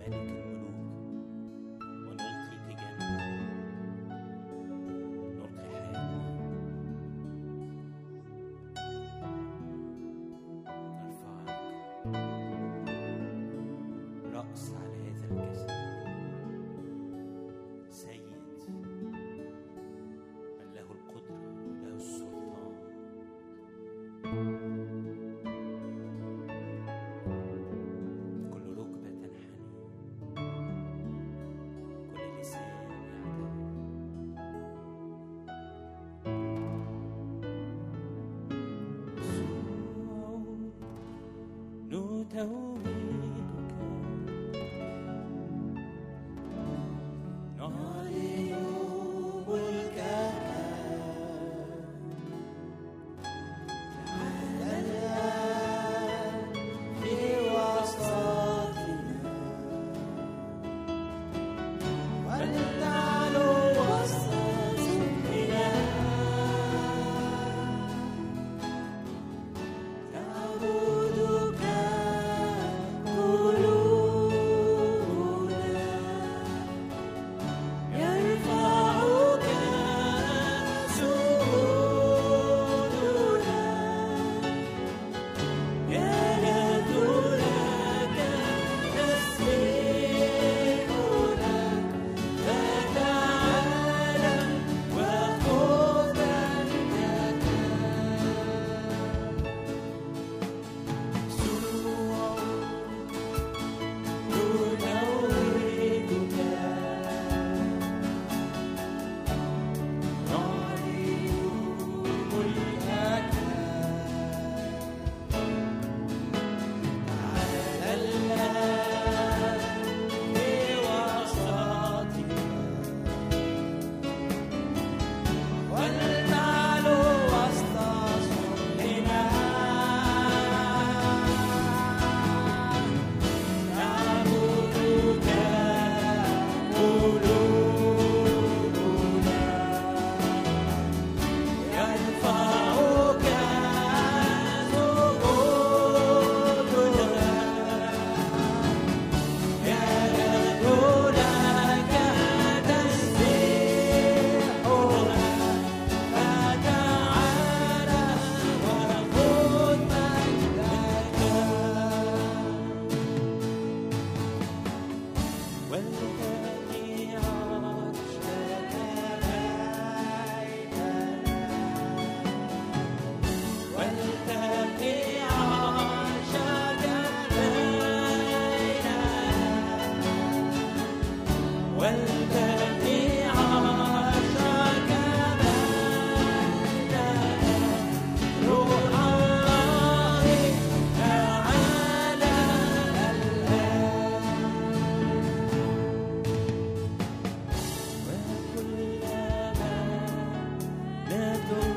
ملك الملوك ونلقي تيجاننا نلقي حياتنا نرفعك رأس على هذا الجسد سيد من له القدرة له السلطان كل ركبة تنحني كل لسان يعترف يسوع نتوجك نعلن ملكك في وسطنا ولنعلو وسط سبحنا نعبدك قلوبنا يرفعك سجودنا يلد لك تسبيحنا فتعالى وخذ مجدك يسوع ننوّرك نعلن ملكك يرفعك سجودنا يرد لك تسبيحنا فتعالى وخذ مجدك والذي عرشك بيننا والتقي عرشك بيننا والتقي عرشك بيننا روح الله تعالى الآن وكلما ندعو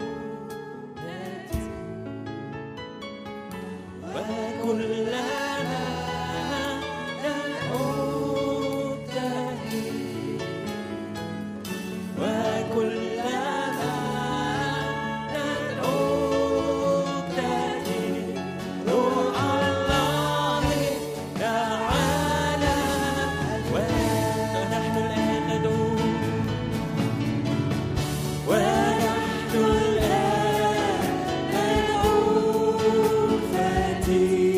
نأتي وكلما ندعو تهدي وكلما ندعو تهدي روح الله تعالى ونحن الآن ندعو ونحن الآن ندعوك فاتي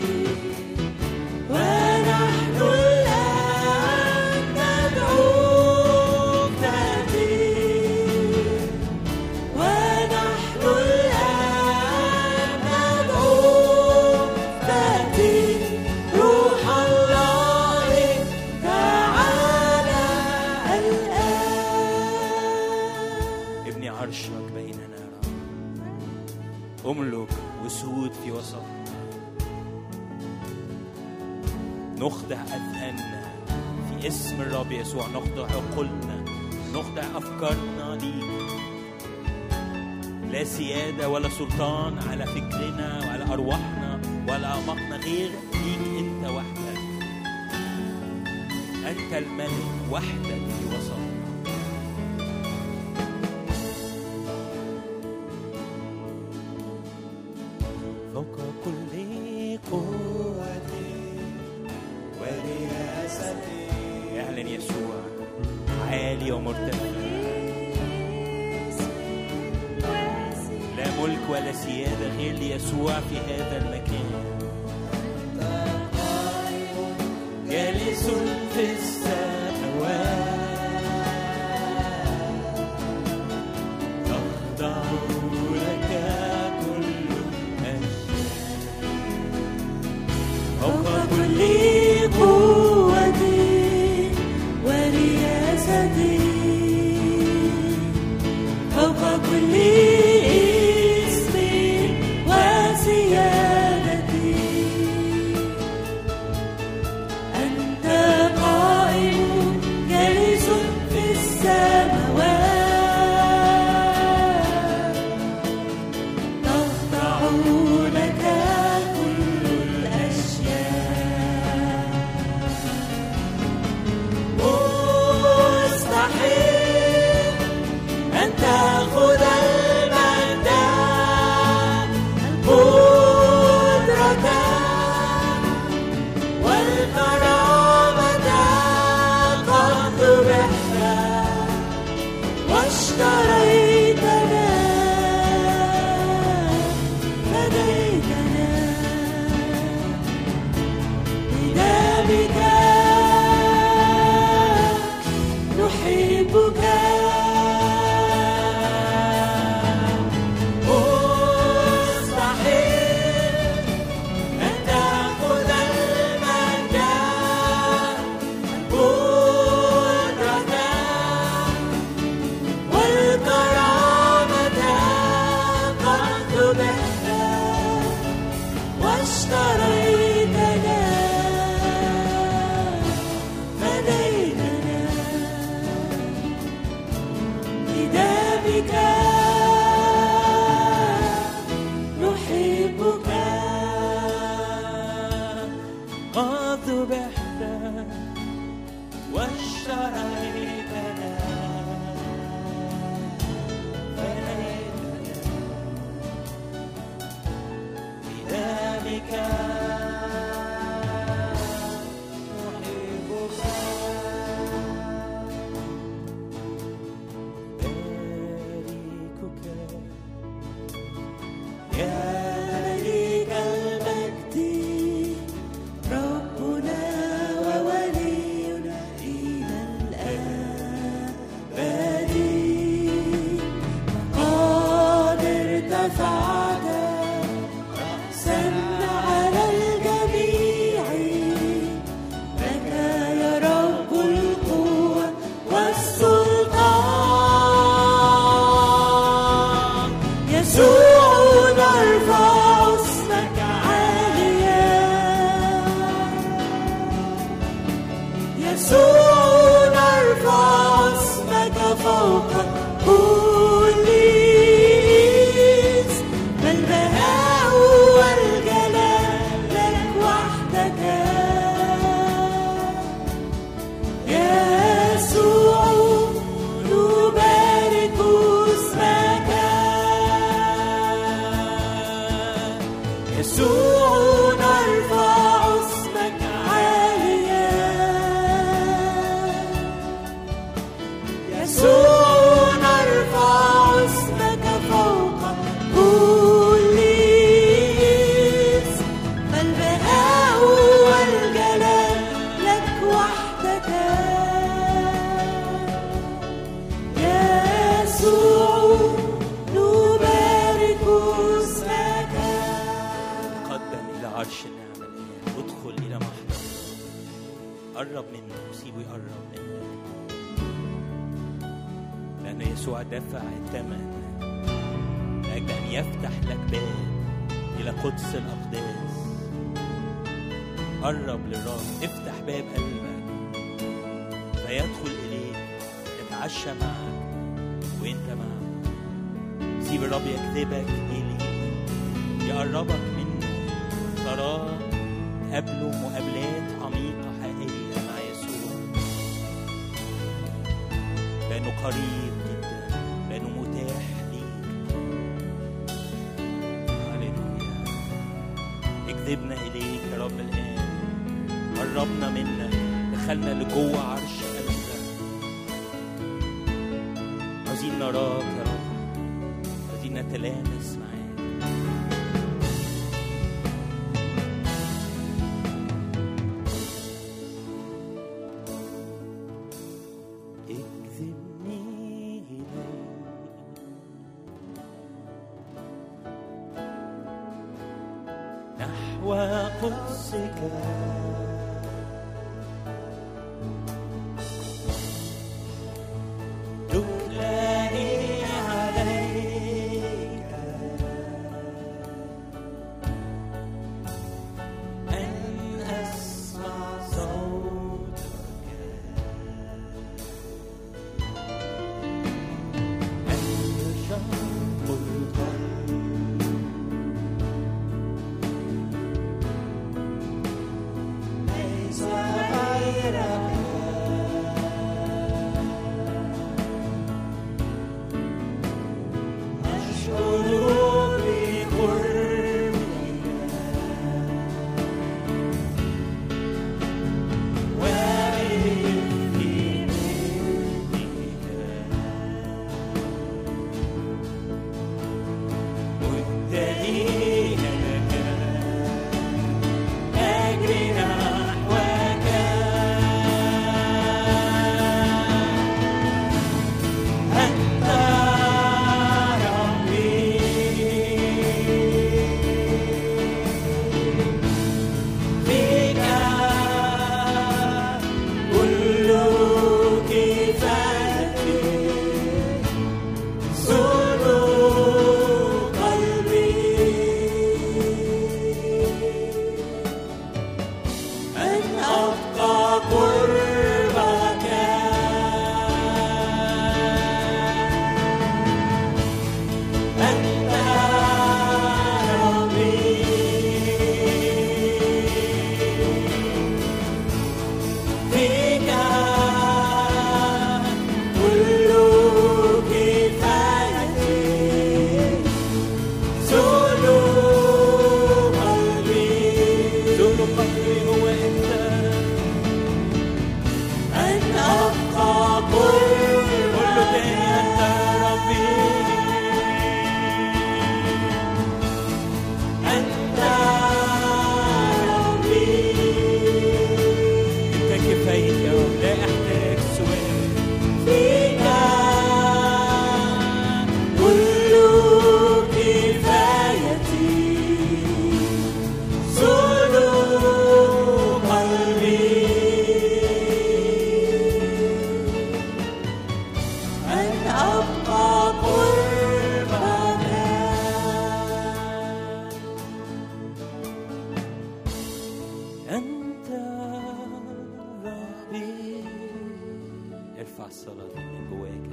ونحن الآن ندعوك فاتي ونحن الآن ندعوك فاتي روح الله تعالى الآن ابني عرشك بيننا يا رب املك وسود في وسطنا نخضع اذهاننا في اسم الرب يسوع نخضع عقولنا نخضع افكارنا ليك لا سياده ولا سلطان على فكرنا وعلى ارواحنا ولا اعماقنا غير ليك انت وحدك انت الملك وحدك في وسطنا فوق كل قوة ورياح مكان يسوع عالي ومرتفع لا ملك ولا سيادة غير ليسوع في هذا المكان جالس في السماوات تخضع لك كل أشياء فوق كل قوتي ورياستي فوق كل اسم وسيادتي أنت قائم جالس في السماوات تخضع لك كل الأشياء مستحيل أن تأخذ المجد القدرة والكرامة قد ذبحت واشتريتنا فديتنا بدمك نحبك مستحيل أن تأخذ المجد القدرة والكرامة قد ذبحت واشتريتنا فديتنا بدمك نحبك قد ذبحت واشتريتنا فديتنا بدمك نحبك باركك يا ملك المجد ربنا وولينا إلى الأبد قد ارتفعت رأسا على الجميع لك يا رب القوة والسلطان يسوع نرفع اسمك عاليا يسوع نرفع اسمك فوق كل اسم فالبهاء والجلال لك وحدك يسوع نبارك اسمك يسوع نرفع اسمك عاليا يسوع نرفع اسمك فوق كل اسم فالبهاء والجلال لك وحدك يسوع نبارك اسمك تقدم إلى عرش النعمة الآن ادخل إلى محضر قرب منه وسيبه يقرب منك لأن يسوع دفع الثمن لأجل أن يفتح لك باب إلى قدس الأقداس قرب للرب افتح باب قلبك فيدخل إليك يتعشى معك وانت معه سيب الرب يجذبك إليه يقربك منه تراه تقابله مقابلات عميقة حقيقية مع يسوع لأنه قريب جدا لأنه متاح ليك هللويا اجذبنا إليك يا رب الآن قربنا منك دخلنا لجوه عرش عايزين نراك يا رب عايزين نتلامس معاك اجذبني إليك نحو قدسك تكلني عليك أن أسمع صوتك أنت شوق القلب ليس غيرك أشعر بقربك وبإذن منك مدني لك أجري نحوك أنت ربي فيك كل كفايتي سلو قلبي أن أبقى قربك أنت ربي فيك كل كفايتي سلو قلبي سلو قلبي هو أنت أن أبقى قربك قل تاني أنت ربي أنت ربي أنت كفايتي يا رب لا أحتاج سواك فيك كل كفايتي سلو قلبي أن أبقى قربك أنت ربي ارفع الصلاة دي من جواك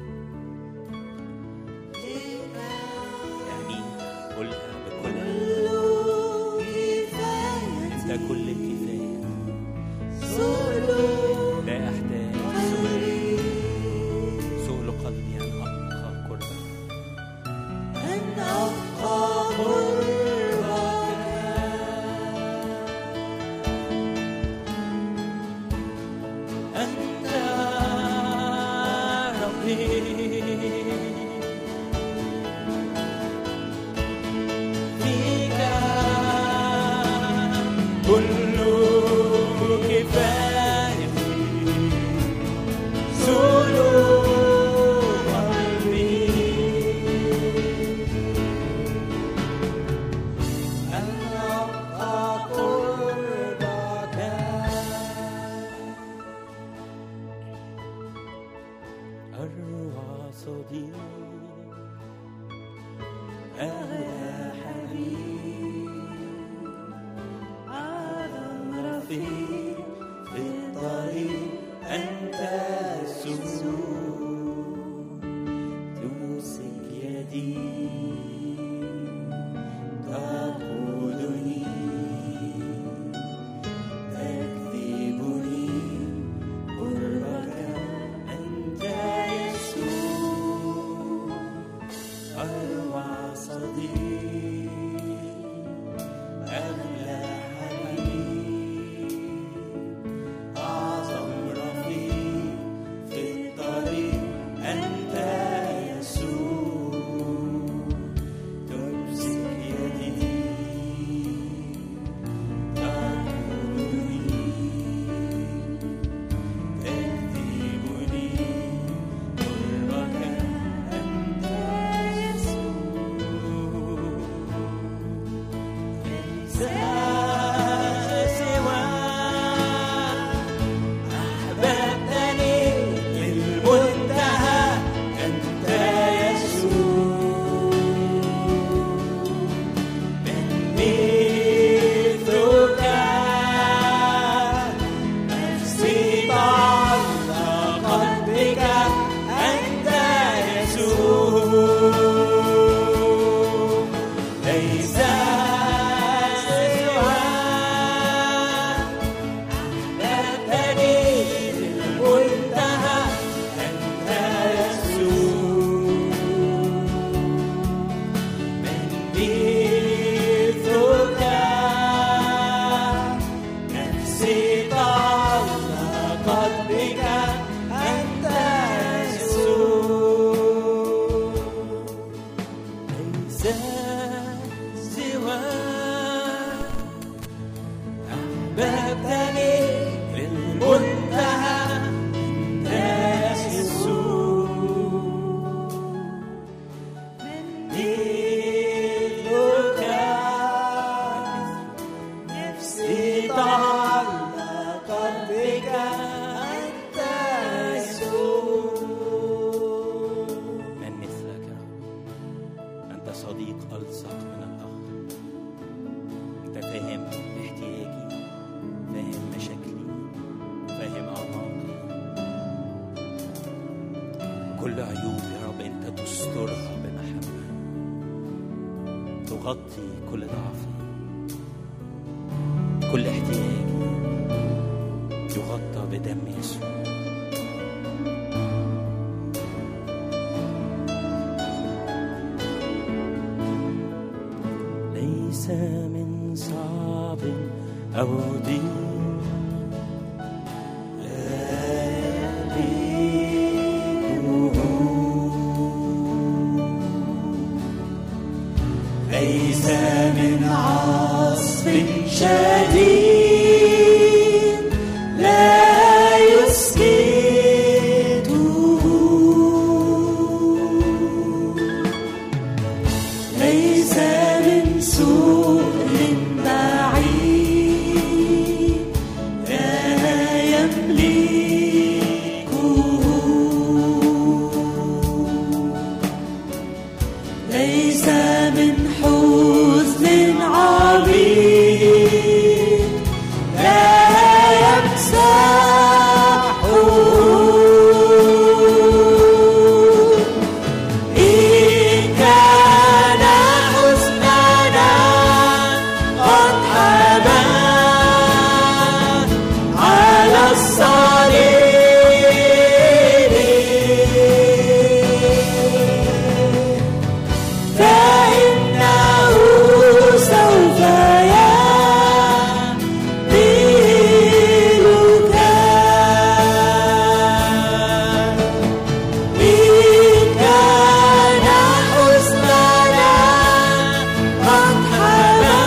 الآن يعني قولها بكل أنت كل الكفاية لا أحتاج سؤال سؤل قلبي أن أبقى قربك أن أبقى قربك أنت ربي فيك كل كفايتي سلو قلبي أن أبقى قربك أروع صديق أغلى حبيب أعظم رفيق في الطريق أنت السوق تمسك يدي تقودني تكذبني قربك أنت يسوع أروع صديق بك أنت يسوع من مثلك يا رب أنت صديق ألصق من الأخ أنت فاهم احتياجي فاهم مشاكلي فاهم أعماقي كل عيوب يا رب أنت تسترها بمحبة تغطي كل ضعفي كل احتياجي يغطى بدم يسوع ليس من صعب أو ضيق ليس من عصف شديد لا يسكته ليس من سوء بعيد لا يملكه ليس من حزن عميق لا يمسحه إن كان حزننا قد حمى على الصليب فإنه سوف يحملك إن كان حزننا قد حمى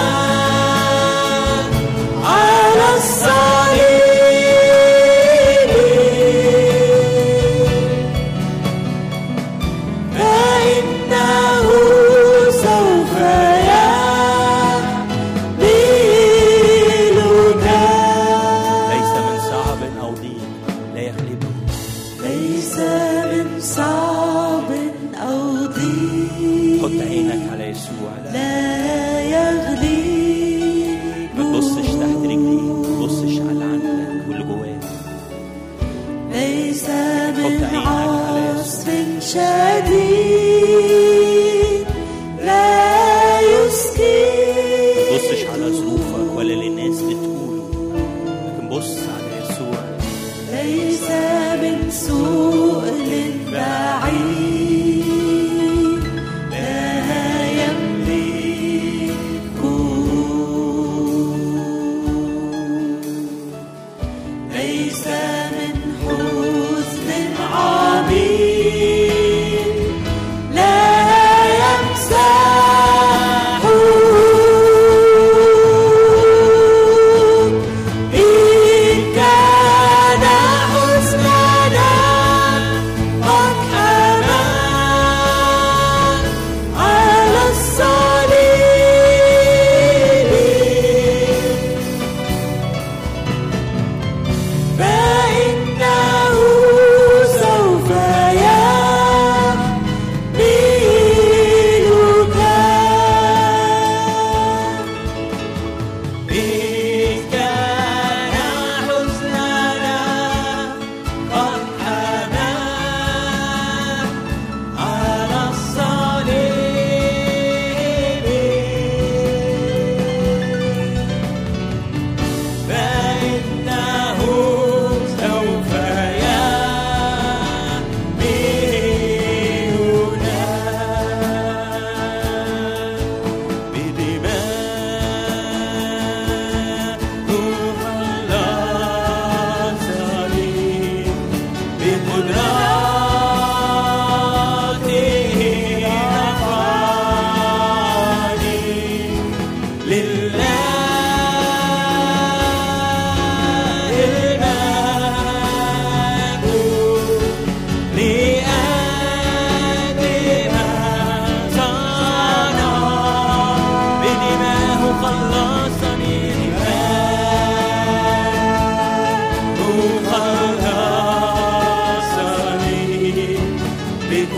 على الصليب فإنه سوف يحملك ليس من صعب أو ضيق لا يغلبه ليس من صعب أو ضيق حط عينك على يسوع لا يغلب ما تبصش تحت رجليك ما تبصش على اللي عندك واللي جواك ليس حط من عينك على عصف شديد لا يسكن ما تبصش على ظروفك ولا اللي الناس بتقوله لكن بص على يسوع ليس من سوء بعيد لا يملكه ليس من حزن عميق لا يمسحه إن كان حزننا قد حمى على الصليب فإنه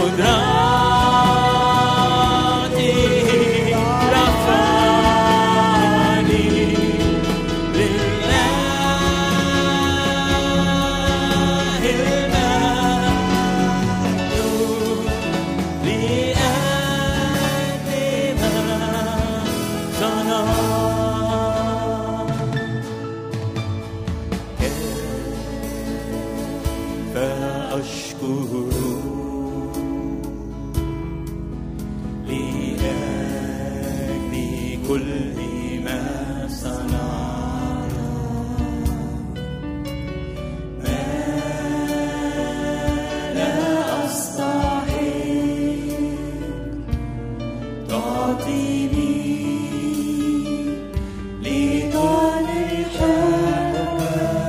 رفعني لله المجد لأجل ما صنع فأشكر لأجل كل ما صنع ما لا أستحق تعطيني لطال حبك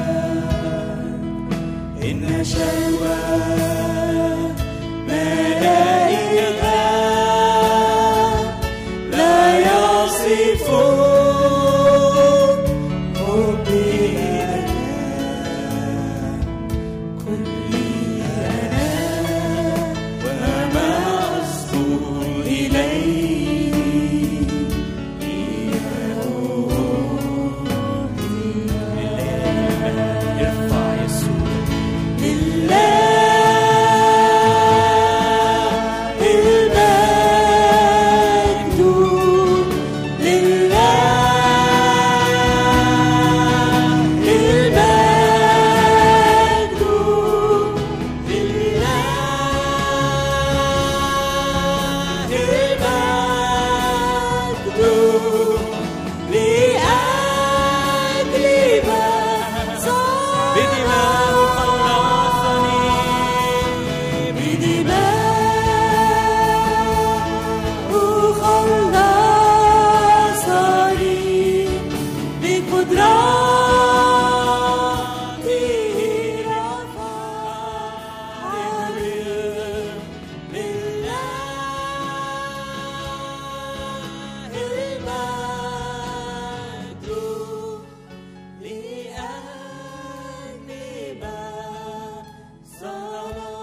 إن شوى ملائكة لا يصفون حبي لك كلي أنا وما أصبر إليه ارفع يسوع لله المجد لله المجد لله المجد لأجل ما صار بدماء خلصني بدماء خلصني بقدراته رفعني لله المجد لأجل ما صنع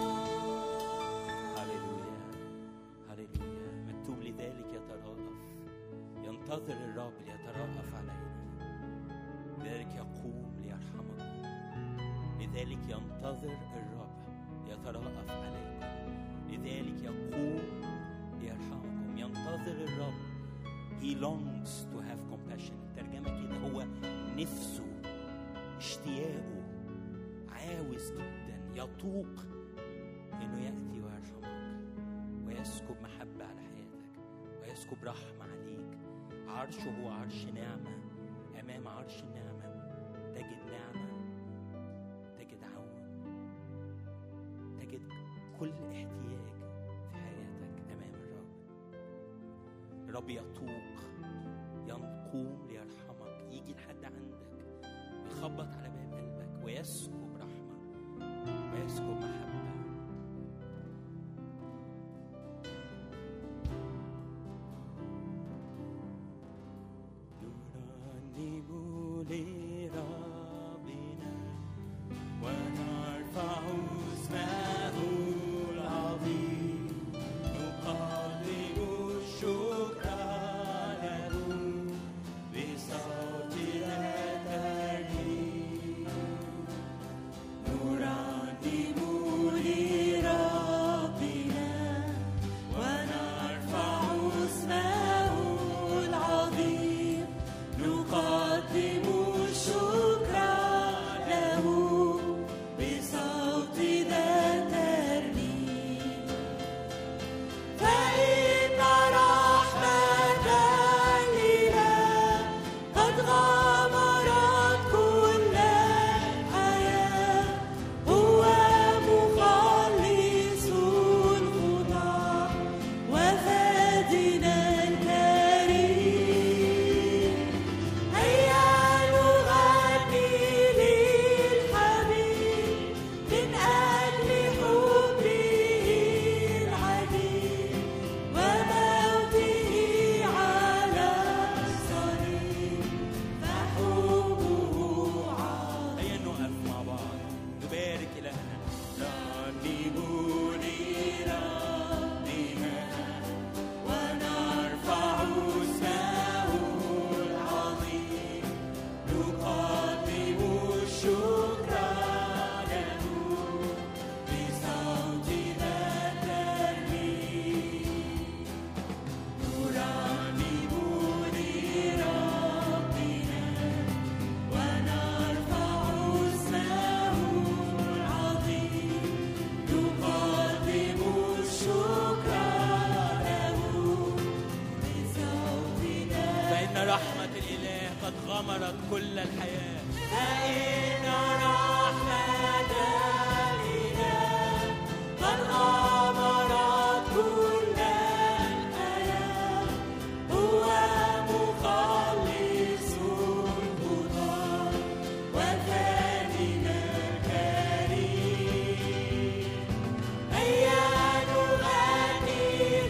هللويا هللويا مكتوب لذلك يترأف ينتظر الرب ليترأف علينا لذلك يقوم ليرحمكم لذلك ينتظر الرب ليترأف عليكم لذلك يقوم ليرحمكم ينتظر الرب He longs to have compassion الترجمة كده هو نفسه اشتياقه عاوز جدا يطوق انه يأتي ويرحمك ويسكب محبة على حياتك ويسكب رحمة عليك عرشه هو عرش نعمة أمام عرش النعمة تجد نعمة تجد عون تجد كل احتياج في حياتك أمام الرب الرب يطوق يقوم ليرحمك يجي لحد عندك يخبط على باب قلبك ويسكب رحمة ويسكب محبة نرنم لربنا ونرفع اسمه العظيم نقدم الشكر له بصوتنا ترنيم إلا الحياة فإن رحمة الإله قد أمرت كل الحياة هو مخلص الخطاة وفادنا الكريم هيا نغني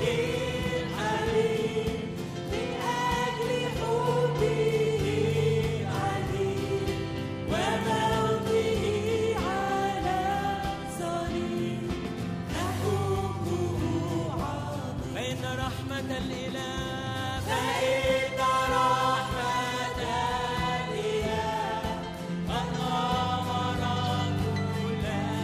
للحبيب من أجل حبه عليم وموته على الصليب نحبه عظيم فإن رحمة الإله فإن رحمة الإله قد أمرت كل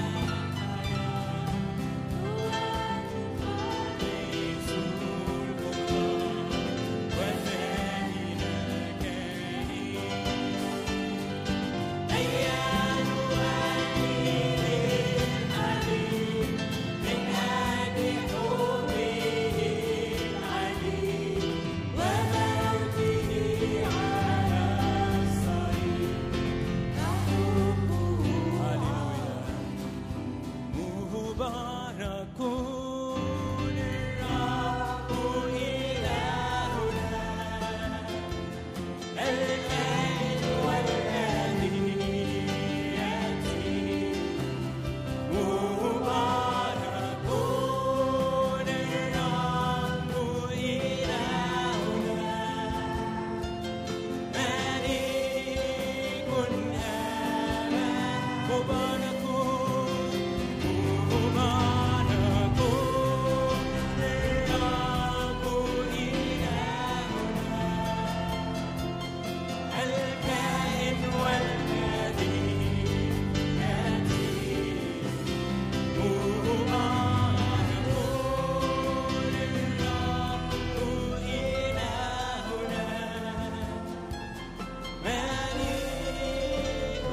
مبارك الرب إلهنا الآن والآن يأتي مبارك الرب إلهنا ملك آمن مبارك مبارك الرب إلهنا الكائن والذي يأتي مبارك الرب إلهنا ملك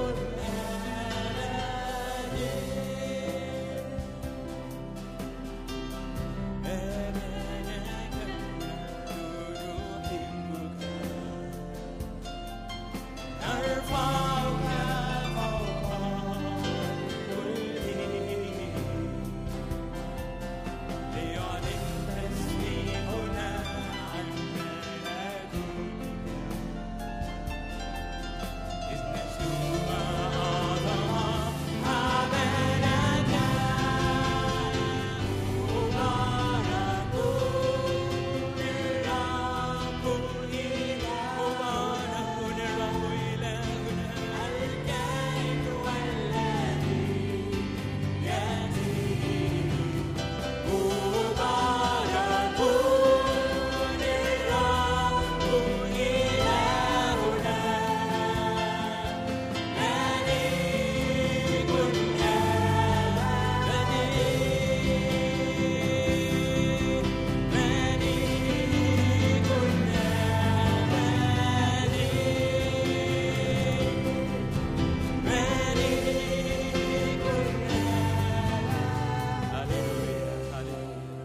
هللويا هللويا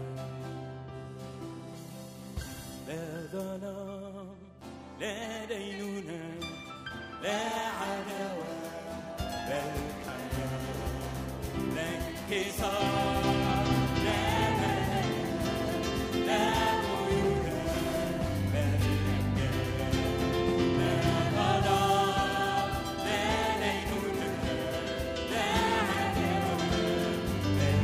لا ظلام لا دينونة لا عداوة بل حياة لا انكسار لا ملل لا قيود بل أجيال لا ظلام لا دينونة لا عداوة بل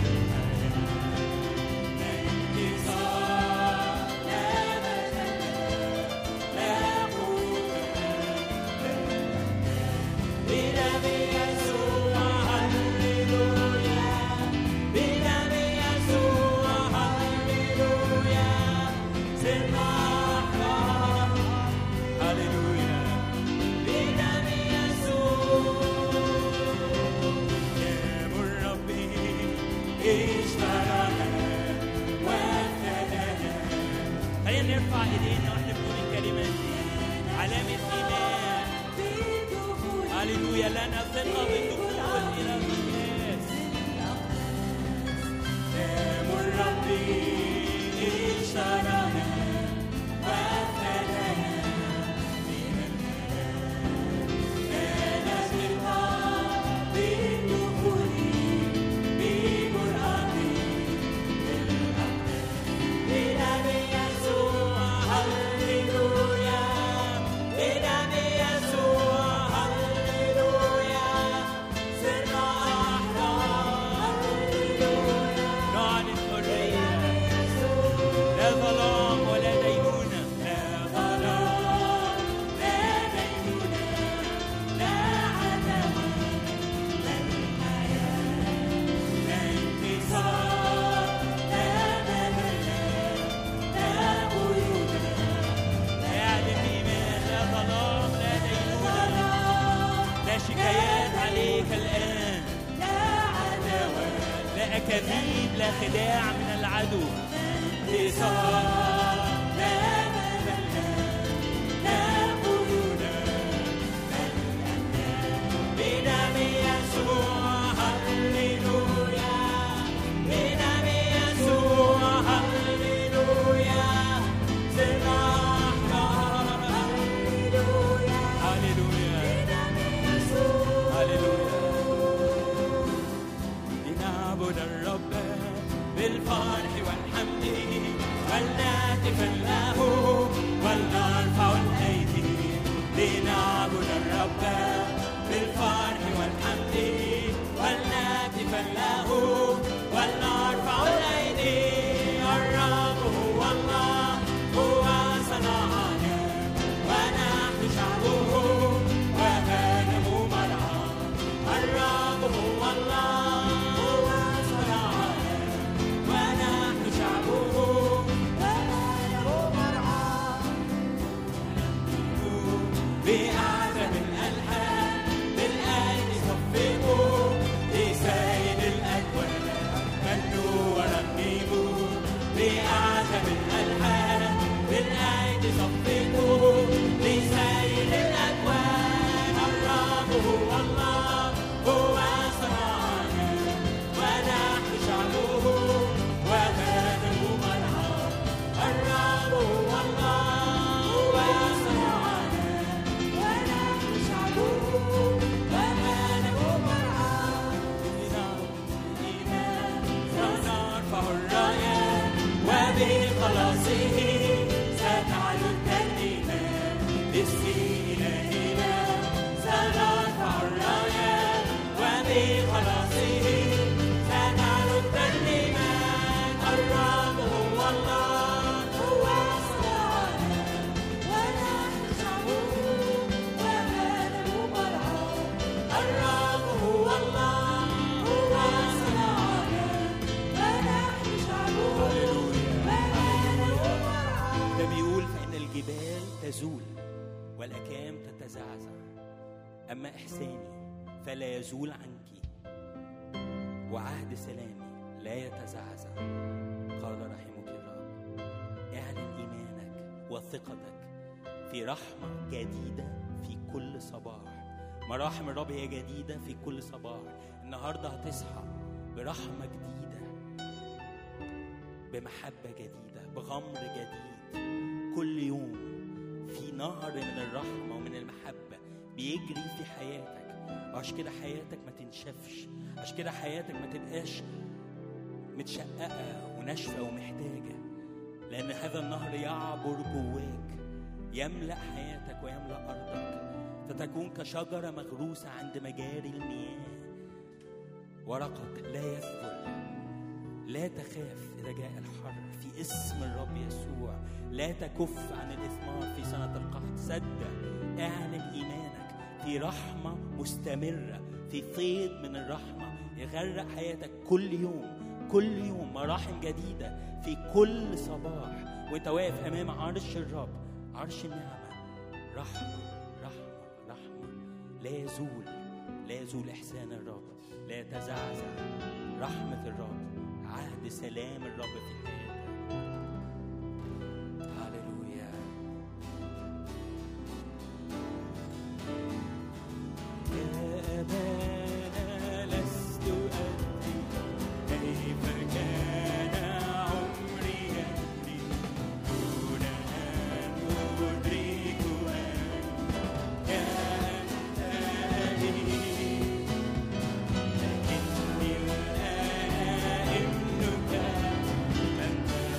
اشترانا وافتدانا خلينا نرفع ايدينا واحنا بنقول الكلمات دي علامة إيمان هللويا لنا ثقة بالدخول إلى القداس دم الرب اشترانا وافتدانا من لا أكاذيب لا خداع من العدو انتصار لا ملل لا قيودا بدم يسوع هللويا بدم يسوع هللويا سرنا هللويا هللويا بدم يسوع هللويا لنعبد الرب بالفرح والحمد ولنهتف له ولنرفع الايدي لنعبد الرب بالفرح والحمد ولنهتف له ولنرفع الايدي الرب هو الله هو صنعنا ونحن شعبه وغنم مرعى الرب هو الله هو صنعنا ونحن شعبه وغنم مرعى بأعظم الألحان بالأيدي صفقوا لسيد الأكوان غنوا ورنموا بأعظم الألحان بالأيدي صفقوا لسيد الأكوان الرب هو الله هو صنعنا ونحن شعبه وغنم مرعى الرب هو الله هو صنعنا ونحن شعبه وغنم مرعى سنرفع الراية وبخلاصه ستعلو الترنيمة باسم إلهنا سنرفع الراية وبخلاصه ستعلو الترنيمة الرب هو الله هو صنعنا ونحن شعبه وغنم مرعى الرب هو الله هو صنعنا ونحن شعبه وغنم مرعى ده بيقول فإن الجبال تزول والأكام تتزعزع أما إحساني فلا يزول عنك وعهد سلامي لا يتزعزع قال رحمك الرب اعلن إيمانك وثقتك في رحمة جديدة في كل صباح مراحم الرب هي جديدة في كل صباح النهاردة هتصحى برحمة جديدة بمحبة جديدة بغمر جديد كل يوم في نهر من الرحمة ومن المحبة بيجري في حياتك وعشان كده حياتك ما تنشفش عشان كده حياتك ما تبقاش متشققة وناشفة ومحتاجة لأن هذا النهر يعبر جواك يملأ حياتك ويملأ أرضك فتكون كشجرة مغروسة عند مجاري المياه ورقك لا يذبل لا تخاف إذا جاء الحر في اسم الرب يسوع لا تكف عن الإثمار في سنة القحط صدق اعلن إيمانك في رحمة مستمرة في فيض من الرحمة يغرق حياتك كل يوم كل يوم مراحم جديدة في كل صباح وانت واقف أمام عرش الرب عرش النعمة رحمة رحمة رحمة لا يزول لا يزول إحسان الرب لا يتزعزع رحمة الرب عهد سلام الرب في حياتك هللويا يا أبانا لست أدري كيف كان عمري يجري دون أن أدرك أنك أنت لي لكني الآن ابنك أنت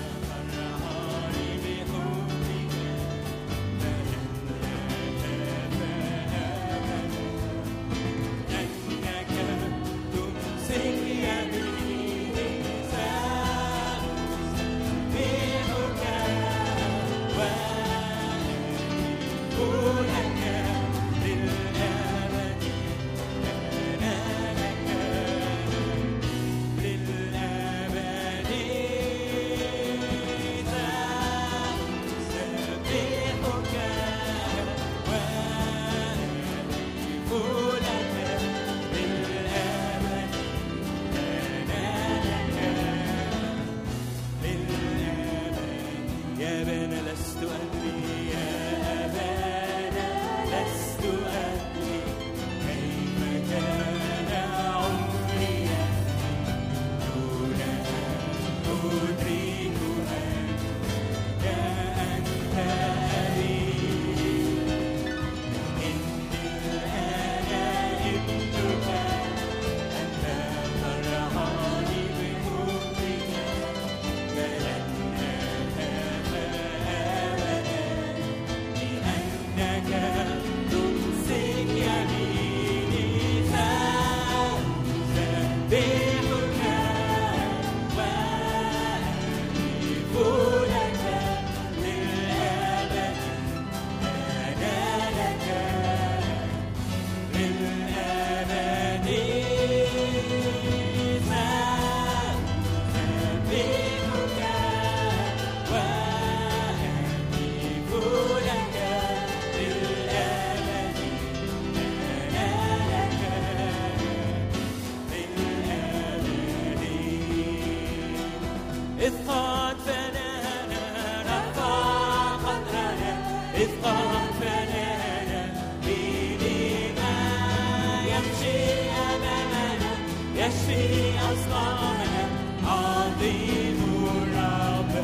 إذ قد فنانا رفع قدرنا إذ قد فنانا بدماء يمشي أمامنا يشفي أسقامنا عظيم الرب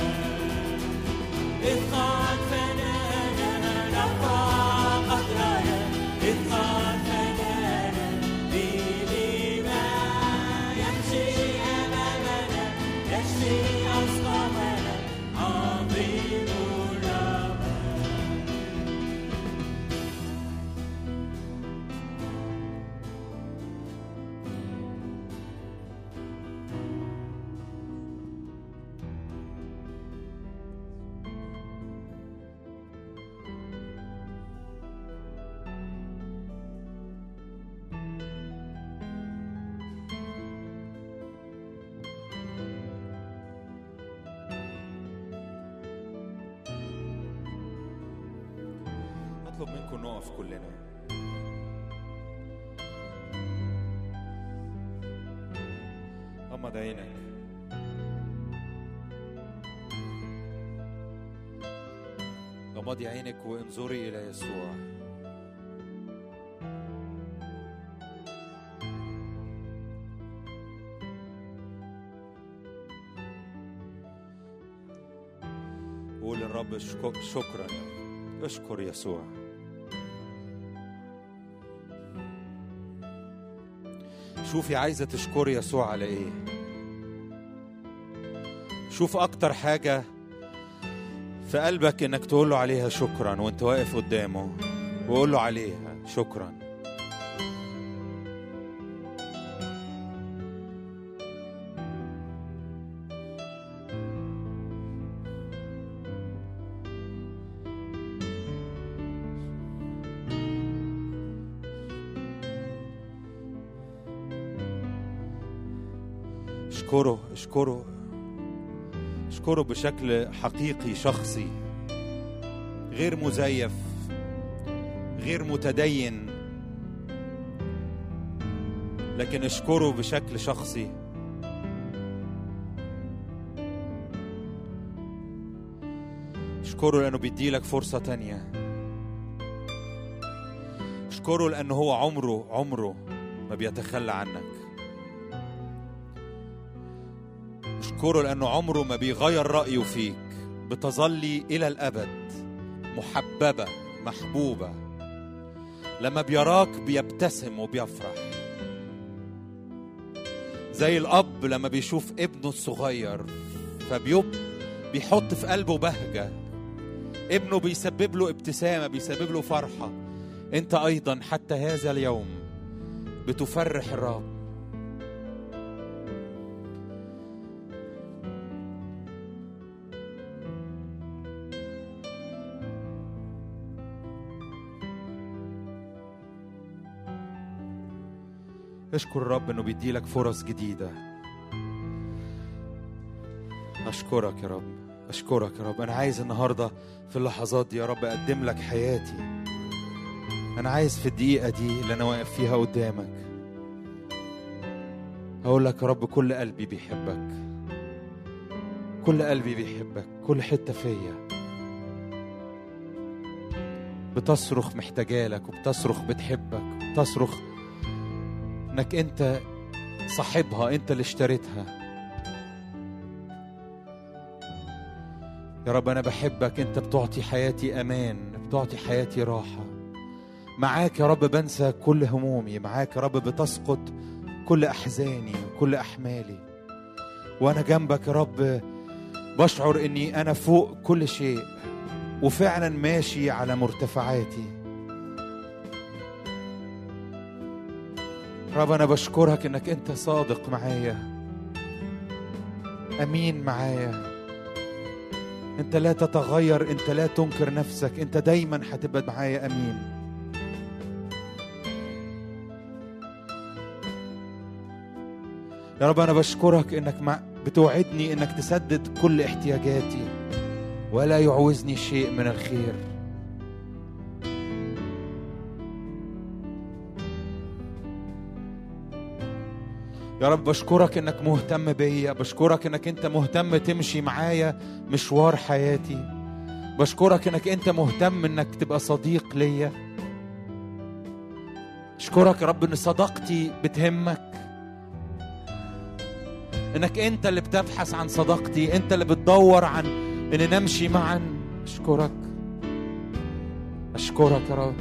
إذ قد فنانا رفع قدرنا إذ قد فنانا بدماء يمشي أمامنا يشفي أسقامنا عظيم الرب أطلب منكم نقف كلنا غمض عينك غمضي عينك وانظري إلى يسوع قول للرب شك- شكرا يا رب اشكر يسوع شوفي عايزة تشكري يسوع على ايه شوف اكتر حاجة في قلبك انك تقول له عليها شكرا وانت واقف قدامه وقول له عليها شكرا اشكره اشكره اشكره بشكل حقيقي شخصي غير مزيف غير متدين لكن اشكره بشكل شخصي اشكره لانه بيديلك فرصة تانية اشكره لانه هو عمره عمره ما بيتخلى عنك اشكره لانه عمره ما بيغير رايه فيك بتظلي الى الابد محببه محبوبه لما بيراك بيبتسم وبيفرح زي الاب لما بيشوف ابنه الصغير فبيب بيحط في قلبه بهجه ابنه بيسبب له ابتسامه بيسبب له فرحه انت ايضا حتى هذا اليوم بتفرح الرب اشكر الرب انه بيديلك فرص جديده اشكرك يا رب اشكرك يا رب انا عايز النهارده في اللحظات دي يا رب اقدم لك حياتي انا عايز في الدقيقه دي اللي انا واقف فيها قدامك هقول لك يا رب كل قلبي بيحبك كل قلبي بيحبك كل حته فيا بتصرخ محتاجالك وبتصرخ بتحبك بتصرخ انك انت صاحبها انت اللي اشتريتها يا رب انا بحبك انت بتعطي حياتي امان بتعطي حياتي راحه معاك يا رب بنسى كل همومي معاك يا رب بتسقط كل احزاني وكل احمالي وانا جنبك يا رب بشعر اني انا فوق كل شيء وفعلا ماشي على مرتفعاتي رب انا بشكرك انك انت صادق معايا امين معايا انت لا تتغير انت لا تنكر نفسك انت دايما هتبقى معايا امين يا رب انا بشكرك انك مع بتوعدني انك تسدد كل احتياجاتي ولا يعوزني شيء من الخير يا رب بشكرك انك مهتم بيا بشكرك انك انت مهتم تمشي معايا مشوار حياتي بشكرك انك انت مهتم انك تبقى صديق ليا اشكرك يا رب ان صداقتي بتهمك انك انت اللي بتبحث عن صداقتي انت اللي بتدور عن ان نمشي معا اشكرك اشكرك يا رب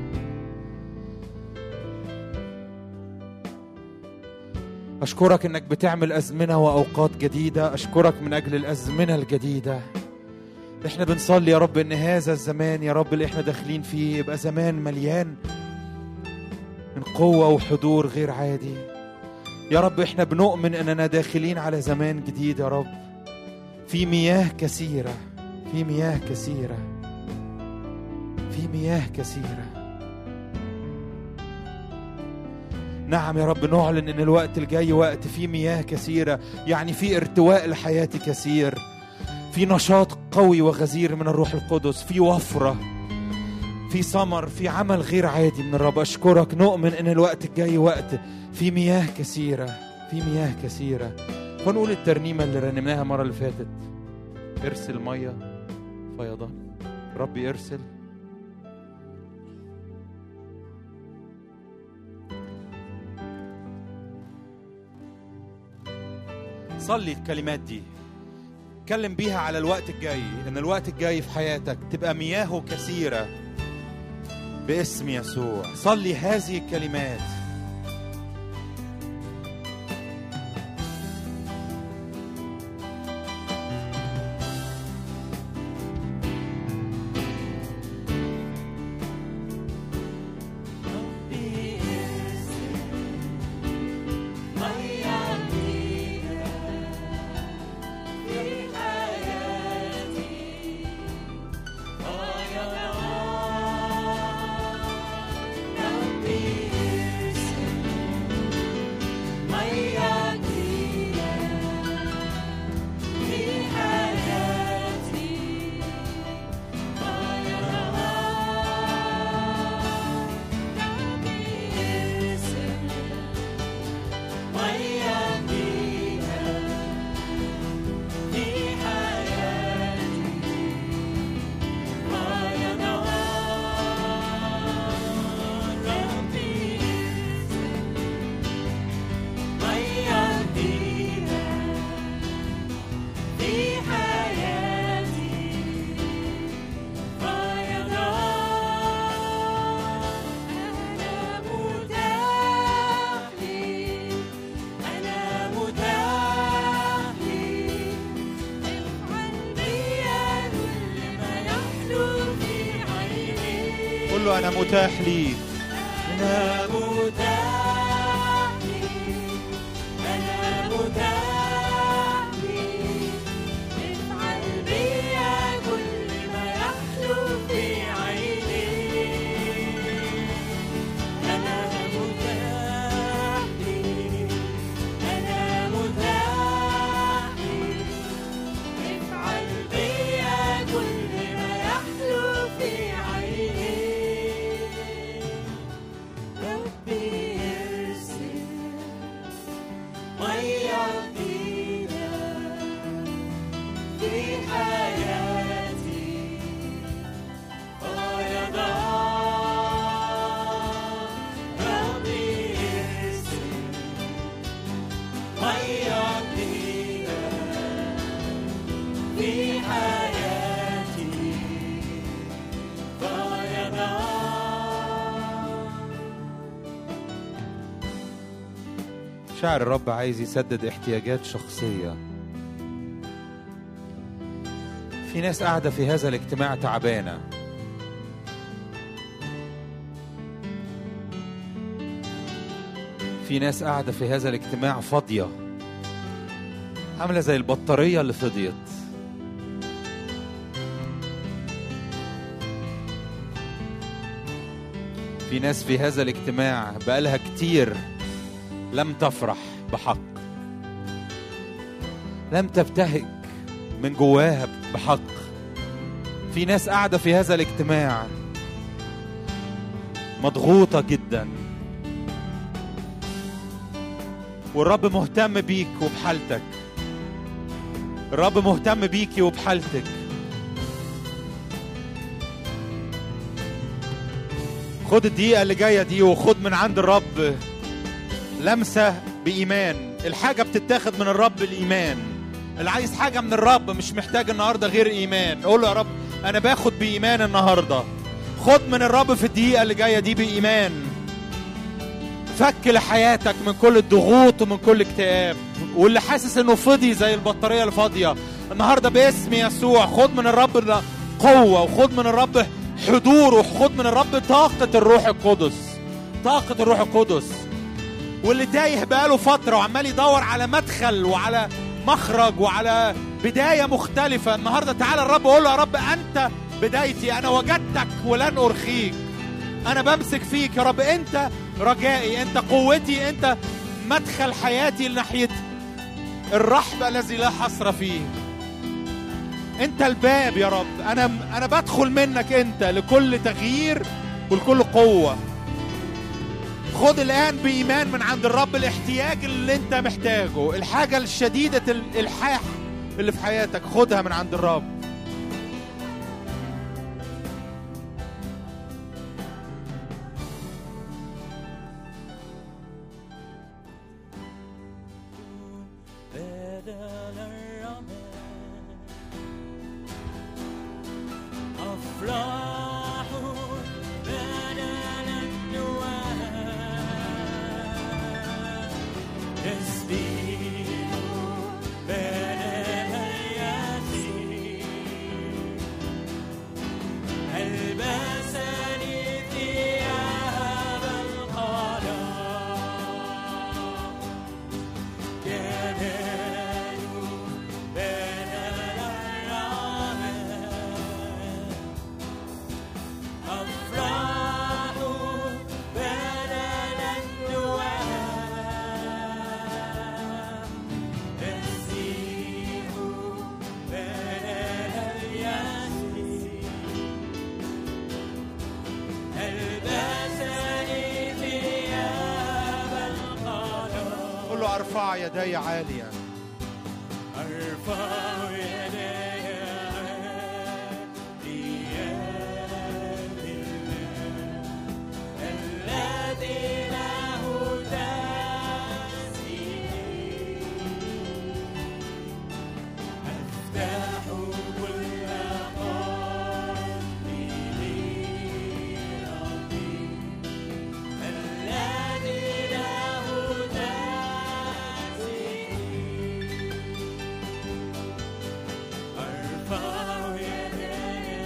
اشكرك انك بتعمل ازمنه واوقات جديده اشكرك من اجل الازمنه الجديده احنا بنصلي يا رب ان هذا الزمان يا رب اللي احنا داخلين فيه يبقى زمان مليان من قوه وحضور غير عادي يا رب احنا بنؤمن اننا داخلين على زمان جديد يا رب في مياه كثيره في مياه كثيره في مياه كثيره نعم يا رب نعلن ان الوقت الجاي وقت فيه مياه كثيره يعني في ارتواء لحياتي كثير في نشاط قوي وغزير من الروح القدس في وفره في ثمر في عمل غير عادي من الرب اشكرك نؤمن ان الوقت الجاي وقت في مياه كثيره في مياه كثيره فنقول الترنيمه اللي رنمناها المره اللي فاتت ارسل ميه فيضان ربي ارسل صلي الكلمات دي اتكلم بيها على الوقت الجاي ان الوقت الجاي في حياتك تبقى مياهه كثيره باسم يسوع صلي هذه الكلمات قل له انا متاح ليك أنا متاح لي أنا متاح لي افعل بيا كل ما يحلو في عيني أنا متاح لي أنا متاح لي افعل بيا كل ما يحلو في عيني ربي ارسل مية جديدة في حياتي فيضان ربي ارسل مية جديدة في حياتي فيضان شعر الرب عايز يسدد احتياجات شخصية في ناس قاعدة في هذا الاجتماع تعبانة في ناس قاعدة في هذا الاجتماع فاضية عاملة زي البطارية اللي فضيت في ناس في هذا الاجتماع بقالها كتير لم تفرح بحق لم تبتهج من جواها بحق في ناس قاعدة في هذا الاجتماع مضغوطة جدا والرب مهتم بيك وبحالتك الرب مهتم بيكي وبحالتك خد الدقيقة اللي جاية دي وخد من عند الرب لمسة بإيمان الحاجة بتتاخد من الرب الإيمان اللي عايز حاجة من الرب مش محتاج النهاردة غير إيمان قول له يا رب أنا باخد بإيمان النهاردة خد من الرب في الدقيقة اللي جاية دي بإيمان فك لحياتك من كل الضغوط ومن كل اكتئاب واللي حاسس انه فضي زي البطاريه الفاضيه النهارده باسم يسوع خد من الرب قوه وخد من الرب حضور وخد من الرب طاقه الروح القدس طاقه الروح القدس واللي تايه بقاله فتره وعمال يدور على مدخل وعلى مخرج وعلى بدايه مختلفه النهارده تعالى الرب قول له يا رب انت بدايتي انا وجدتك ولن ارخيك انا بمسك فيك يا رب انت رجائي انت قوتي انت مدخل حياتي لناحيه الرحب الذي لا حصر فيه انت الباب يا رب انا انا بدخل منك انت لكل تغيير ولكل قوه خد الان بايمان من عند الرب الاحتياج اللي انت محتاجه الحاجه الشديده الالحاح اللي في حياتك خدها من عند الرب بدل الرماد أفراح بدل النواه تسبيح بدل الياسين ألبسني ثياب القلم جمال بدل الرماد أفراح بدل النواه تسيح بدل الياسين ألبسني ثياب القلم قول له ارفع يدي عاليا أرفع يدي الذي له تسبيح أفتح كل قلبي لربي الذي له تسبيح أرفع يدي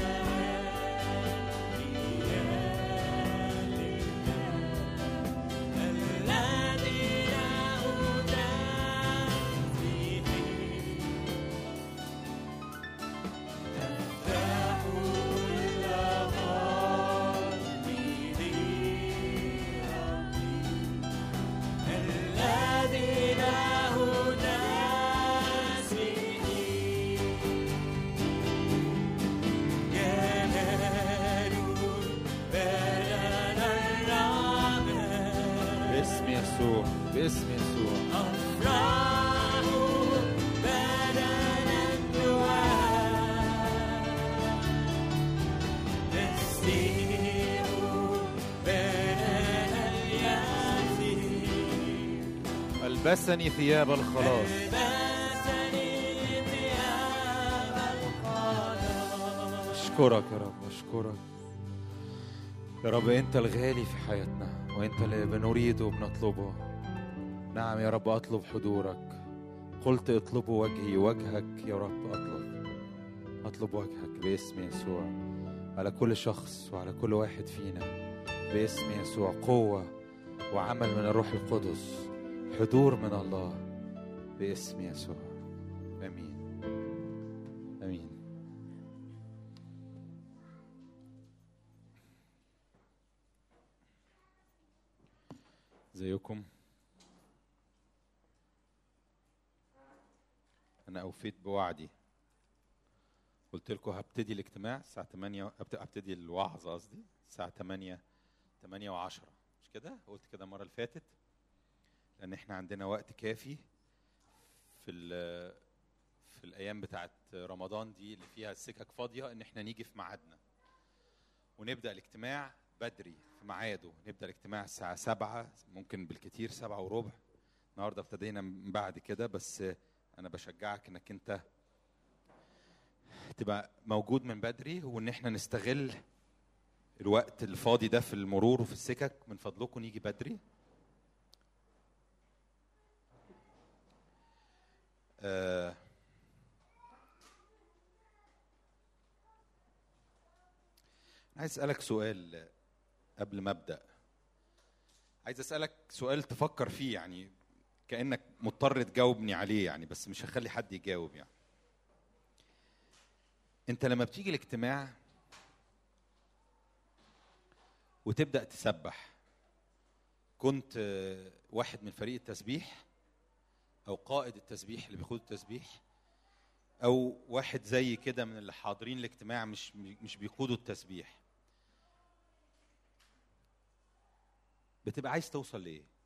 الذي له تسبيح أفتح كل قلبي لربي الذي له تسبيح جمال بدل الرماد باسم يسوع باسم يسوع أفراح بدل الدعاء تسبيح بدل الياسين البسني ثياب الخلاص ألبسني ثياب القدر اشكرك يا رب اشكرك يا رب انت الغالي في حياتنا وانت اللي بنريده وبنطلبه نعم يا رب اطلب حضورك قلت اطلبوا وجهي وجهك يا رب اطلب اطلب وجهك باسم يسوع على كل شخص وعلى كل واحد فينا باسم يسوع قوة وعمل من الروح القدس حضور من الله باسم يسوع امين امين ازيكم انا اوفيت بوعدي قلت لكم هبتدي الاجتماع الساعه 8 هبت- هبتدي الوعظ قصدي الساعه 8 8 و10 مش كده قلت كده المره اللي فاتت لان احنا عندنا وقت كافي في ال- في الايام بتاعت رمضان دي اللي فيها السكك فاضيه ان احنا نيجي في ميعادنا ونبدا الاجتماع بدري في ميعاده نبدا الاجتماع الساعه سبعة ممكن بالكتير سبعة وربع النهارده ابتدينا من بعد كده بس انا بشجعك انك انت تبقى موجود من بدري وان احنا نستغل الوقت الفاضي ده في المرور وفي السكك من فضلكم نيجي بدري آه عايز اسالك سؤال قبل ما ابدا عايز اسالك سؤال تفكر فيه يعني كانك مضطر تجاوبني عليه يعني بس مش هخلي حد يجاوب يعني انت لما بتيجي الاجتماع وتبدا تسبح كنت آه، واحد من فريق التسبيح او قائد التسبيح اللي بيخوض التسبيح او واحد زي كده من اللي حاضرين الاجتماع مش مش بيقودوا التسبيح بتبقى عايز توصل لايه